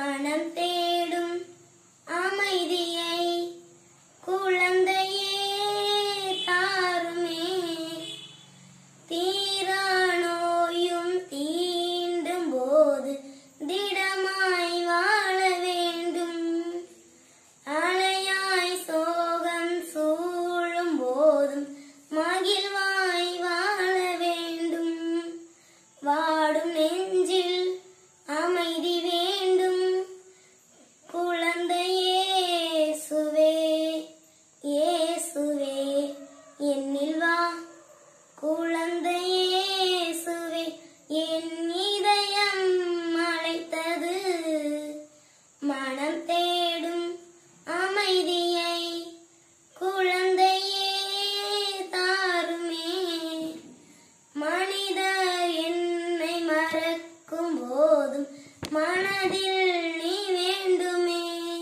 மனம் தேடும் அமைதியை குழந்தையே தாருமே தீரா நோயும் தீண்டும் போது திடமாய் வாழ வேண்டும் அலையாய் சோகம் சூழும் போதும் மகிழ்வாய் வாழ வேண்டும் வாடும் நெஞ்சில் அமைதி வேண்டும் குழந்தையே சுவே இயேசுவே என்னில் வா குழந்தையே சுவே என் இதயம் அழைத்தது மனம் தேடும் அமைதியை குழந்தையே தாருமே மனிதர் என்னை மறக்கும் போதும் மனதில் நீ வேண்டுமே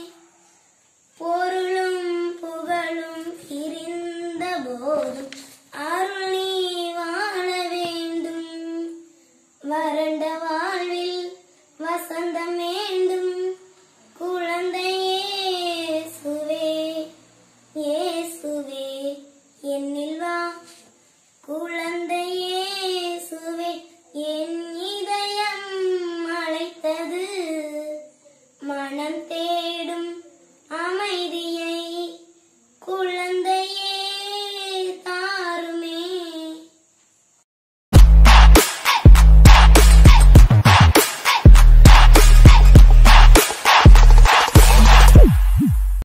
பொருளும் புகழும் இருந்த போதும் அருள் நீ வாழ வேண்டும் வறண்ட வாழ்வில் வசந்தம் வேண்டும் குழந்தையே சுவே இயேசுவே என்னில் வா குழந்தையே சுவே என் இதயம் அழைத்தது மனம் தேடும் அமைதியை